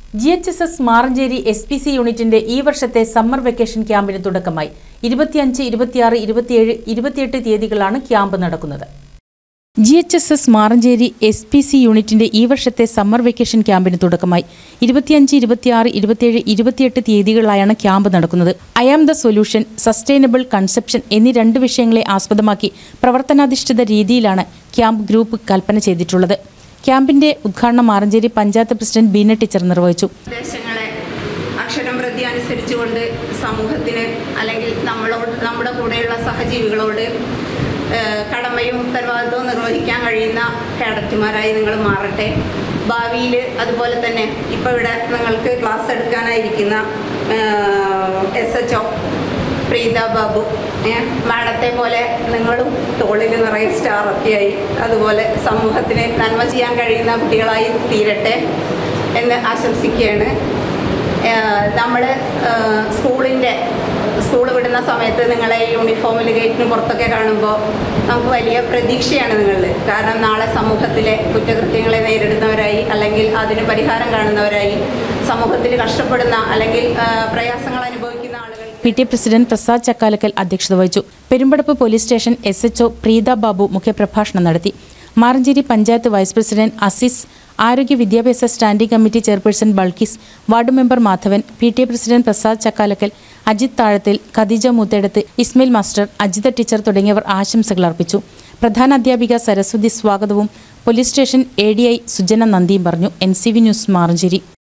G H S S Maranchery S P C യൂണിറ്റിന്റെ ഈ വർഷത്തെ സമ്മർ വെക്കേഷൻ ക്യാമ്പിന് തുടക്കമായി ഇരുപത്തിയഞ്ച് ഇരുപത്തിയാറ് ഇരുപത്തിയേഴ് ഇരുപത്തിയെട്ട് തീയതികളാണ് ക്യാമ്പ് നടക്കുന്നത് G H S S Maranchery S P C യൂണിറ്റിന്റെ ഈ വർഷത്തെ സമ്മർ വെക്കേഷൻ ക്യാമ്പിന് തുടക്കമായി ഇരുപത്തിയഞ്ച് ഇരുപത്തിയാറ് ഇരുപത്തിയേഴ് ഇരുപത്തിയെട്ട് തീയതികളിലായാണ് ക്യാമ്പ് നടക്കുന്നത് I am the solution sustainable conception എന്നീ രണ്ട് വിഷയങ്ങളെ ആസ്പദമാക്കി പ്രവർത്തനാധിഷ്ഠിത രീതിയിലാണ് ക്യാമ്പ് ഗ്രൂപ്പ് കൽപ്പന ചെയ്തിട്ടുള്ളത് ക്യാമ്പിന്റെ ഉദ്ഘാടനം മാറഞ്ചേരി പഞ്ചായത്ത് പ്രസിഡന്റ് ബീന ടീച്ചർ നിർവഹിച്ചു നിർദ്ദേശങ്ങളെ അക്ഷരം പ്രതി അനുസരിച്ചുകൊണ്ട് സമൂഹത്തിന് അല്ലെങ്കിൽ നമ്മളോട് നമ്മുടെ കൂടെയുള്ള സഹജീവികളോട് ഏഹ്, കടമയും ഉത്തരവാദിത്വവും നിർവഹിക്കാൻ കഴിയുന്ന കേഡറ്റുമാരായി നിങ്ങൾ മാറട്ടെ ഭാവിയിൽ അതുപോലെ തന്നെ ഇപ്പോൾ ഇവിടെ നിങ്ങൾക്ക് ക്ലാസ് എടുക്കാനായിരിക്കുന്ന S H O Preetha Babu ഏ, മാഡത്തെ പോലെ നിങ്ങളും തോളിൽ നിറയെ സ്റ്റാറൊക്കെയായി അതുപോലെ സമൂഹത്തിന് നന്മ ചെയ്യാൻ കഴിയുന്ന കുട്ടികളായി തീരട്ടെ എന്ന് ആശംസിക്കുകയാണ് നമ്മൾ സ്കൂളിൻ്റെ സ്കൂൾ വിടുന്ന സമയത്ത് നിങ്ങളെ യൂണിഫോമിൽ ഗേറ്റിന് പുറത്തൊക്കെ കാണുമ്പോൾ നമുക്ക് വലിയ പ്രതീക്ഷയാണ് നിങ്ങളിൽ കാരണം നാളെ സമൂഹത്തിലെ കുറ്റകൃത്യങ്ങളെ നേരിടുന്നവരായി അല്ലെങ്കിൽ അതിന് പരിഹാരം കാണുന്നവരായി സമൂഹത്തിൽ കഷ്ടപ്പെടുന്ന അല്ലെങ്കിൽ ആ, പ്രയാസങ്ങൾ അനുഭവിക്കുന്ന ആളുകൾ P T president Prasad Chakkalakkal അധ്യക്ഷത വഹിച്ചു Perumpadappu police station S H Preetha Babu മുഖ്യപ്രഭാഷണം നടത്തി മാറഞ്ചേരി പഞ്ചായത്ത് വൈസ് പ്രസിഡന്റ് അസീസ് ആരോഗ്യ വിദ്യാഭ്യാസ standing committee chairperson Bulkis ward member Madhavan P T president Prasad Chakkalakkal Ajith Thazhathil Khadeeja Moothedath Ismail master Ajitha teacher തുടങ്ങിയവർ ആശംസകൾ അർപ്പിച്ചു പ്രധാന അധ്യാപിക സരസ്വതി സ്വാഗതവും police station A D I Sujana നന്ദിയും പറഞ്ഞു N C V news Maranchery